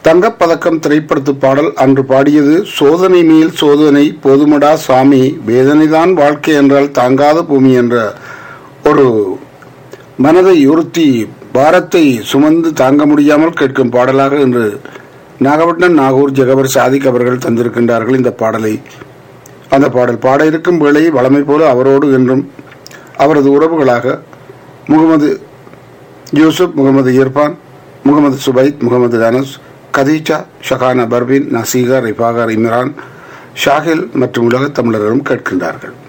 தங்கப்பதக்கம் திரைப்படத்து பாடல் அன்று பாடியது சோதனை மேல் சோதனை போதுமடா சாமி வேதனைதான் வாழ்க்கை என்றால் தாங்காத பூமி என்ற ஒரு மனதை உறுத்தி பாரத்தை சுமந்து தாங்க முடியாமல் கேட்கும் பாடலாக இன்று நாகப்பட்டினம் நாகூர் ஜெகவர் சாதிக் அவர்கள் தந்திருக்கின்றார்கள் இந்த பாடலை அந்த பாடல் பாட இருக்கும் வேளை வளமை போல அவரோடு என்றும் அவரது உறவுகளாக முகமது யூசுப் முகமது இர்பான் முகமது சுபைத் முகமது அனஸ் கதீஜா ஷகானா பர்பின் நசீகா ரிஃபாகர் இம்ரான் ஷாகில் மற்றும் உலகத் தமிழரும் கேட்கின்றார்கள்